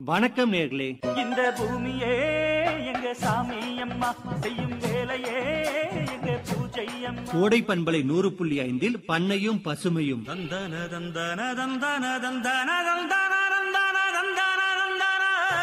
வணக்கம் நேர்களே இந்த பூமியே எங்க சாமி அம்மா செய்யும் வேலையே எங்க பூஜை அம்மா கோடை பண்பலை நூறு புள்ளி ஐந்தில் பண்ணையும் பசுமையும் தந்தன தந்தன தந்தன தந்தன தந்தன தந்தன தந்தன தந்தன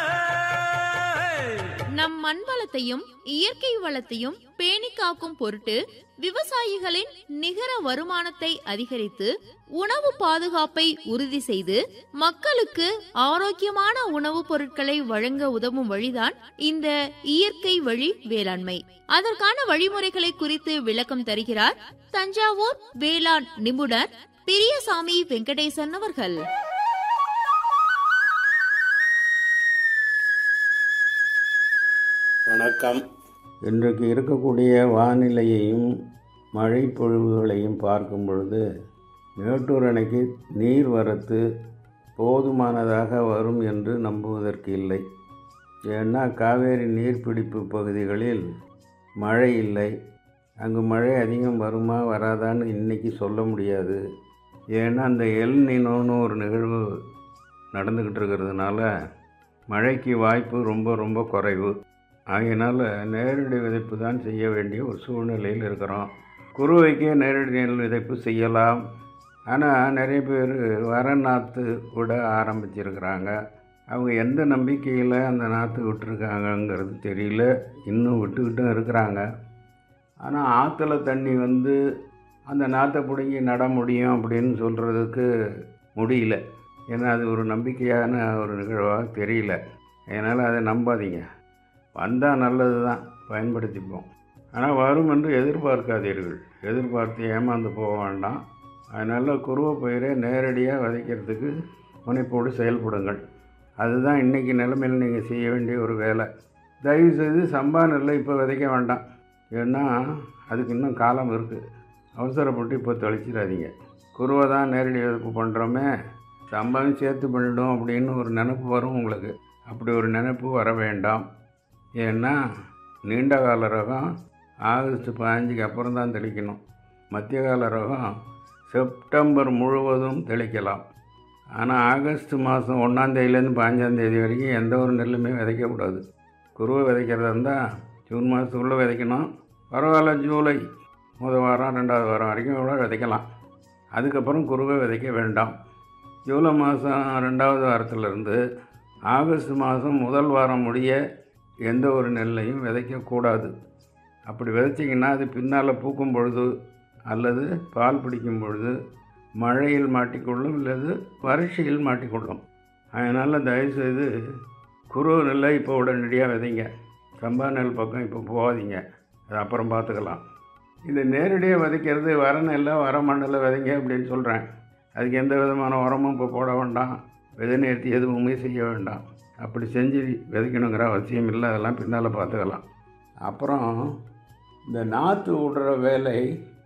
நம் மண் வளத்தையும் இயற்கை வளத்தையும் பேணி காக்கும் பொருட்டு விவசாயிகளின் நிகர வருமானத்தை அதிகரித்து உணவு பாதுகாப்பை உறுதி செய்து மக்களுக்கு ஆரோக்கியமான உணவுப் பொருட்களை வழங்க உதவும் வழிதான் இந்த இயற்கை வழி வேளாண்மை அதற்கான வழிமுறைகளை குறித்து விளக்கம் தருகிறார் தஞ்சாவூர் வேளாண் நிபுணர் பெரியசாமி வெங்கடேசன் அவர்கள் வணக்கம் இன்றைக்கு இருக்கக்கூடிய வானிலையையும் மழை பொழிவுகளையும் பார்க்கும் பொழுது மேட்டூர் அணைக்கு நீர் வரத்து போதுமானதாக வரும் என்று நம்புவதற்கு இல்லை ஏன்னா காவேரி நீர்பிடிப்பு பகுதிகளில் மழை இல்லை அங்கு மழை அதிகம் வருமா வராதான்னு இன்றைக்கி சொல்ல முடியாது ஏன்னா அந்த எல் நினோன்னு ஒரு நிகழ்வு நடந்துக்கிட்டு இருக்கிறதுனால மழைக்கு வாய்ப்பு ரொம்ப ரொம்ப குறைவு ஆகையினால் நேரடி விதைப்பு தான் செய்ய வேண்டிய ஒரு சூழ்நிலையில் இருக்கிறோம் குருவைக்கே நேரடி நெல் விதைப்பு செய்யலாம் ஆனால் நிறைய பேர் வர நாற்று விட ஆரம்பிச்சிருக்கிறாங்க அவங்க எந்த நம்பிக்கையில் அந்த நாற்று விட்டுருக்காங்கங்கிறது தெரியல இன்னும் விட்டுக்கிட்டும் இருக்கிறாங்க ஆனால் ஆற்றுல தண்ணி வந்து அந்த நாற்றை பிடுங்கி நட முடியும் அப்படின்னு சொல்கிறதுக்கு முடியல ஏன்னா அது ஒரு நம்பிக்கையான ஒரு நிகழ்வாக தெரியல அதனால் அதை நம்பாதீங்க வந்தால் நல்லது தான் பயன்படுத்திப்போம் ஆனால் வரும் என்று எதிர்பார்க்காதீர்கள் எதிர்பார்த்து ஏமாந்து போக வேண்டாம் அதனால் குருவை பயிரை நேரடியாக விதைக்கிறதுக்கு முனைப்போடு செயல்படுங்கள் அதுதான் இன்றைக்கி நிலைமையில் நீங்கள் செய்ய வேண்டிய ஒரு வேலை தயவுசெய்து சம்பா நெல்லை இப்போ விதைக்க வேண்டாம் ஏன்னா அதுக்கு இன்னும் காலம் இருக்குது அவசரப்பட்டு இப்போ தெளிச்சிடாதீங்க குருவை தான் நேரடி விதைப்பு பண்ணுறோமே சம்பாவும் சேர்த்து பண்ணிடும் அப்படின்னு ஒரு நினப்பு வரும் உங்களுக்கு அப்படி ஒரு நினைப்பு வர வேண்டாம் ஏன்னா நீண்ட கால ரகம் ஆகஸ்ட் பதினஞ்சுக்கு அப்புறம் தான் தெளிக்கணும் மத்திய கால ரகம் செப்டம்பர் முழுவதும் தெளிக்கலாம் ஆனால் ஆகஸ்ட் மாதம் ஒன்றாந்தேதியிலேருந்து பதினஞ்சாந்தேதி வரைக்கும் எந்த ஒரு நெல்லுமே விதைக்கக்கூடாது குருவை விதைக்கிறதா இருந்தால் ஜூன் மாதத்துக்குள்ளே விதைக்கணும் பரவாயில்ல ஜூலை முதல் வாரம் ரெண்டாவது வாரம் வரைக்கும் கூட விதைக்கலாம் அதுக்கப்புறம் குருவை விதைக்க வேண்டாம் ஜூலை மாதம் ரெண்டாவது வாரத்திலிருந்து ஆகஸ்ட் மாதம் முதல் வாரம் முடிய எந்த ஒரு நெல்லையும் விதைக்கக்கூடாது அப்படி விதைச்சிங்கன்னா அது பின்னால் பூக்கும் பொழுது அல்லது பால் பிடிக்கும் பொழுது மழையில் மாட்டிக்கொள்ளும் அல்லது வறட்சியில் மாட்டிக்கொள்ளும் அதனால் தயவுசெய்து குரு நெல்லை இப்போ உடனடியாக விதைங்க சம்பா நெல் பக்கம் இப்போ போகாதீங்க அது அப்புறம் பார்த்துக்கலாம் இது நேரடியாக விதைக்கிறது வர நெல்லை வர மண்ணில் விதைங்க அப்படின்னு சொல்கிறேன் அதுக்கு எந்த விதமான உரமும் இப்போ போட வேண்டாம் விதை நேர்த்தி எதுவுமே செய்ய வேண்டாம் அப்படி செஞ்சு விதைக்கணுங்கிற அவசியம் இல்லை அதெல்லாம் பின்னால் பார்த்துக்கலாம் அப்புறம் இந்த நாற்று விடுற வேலை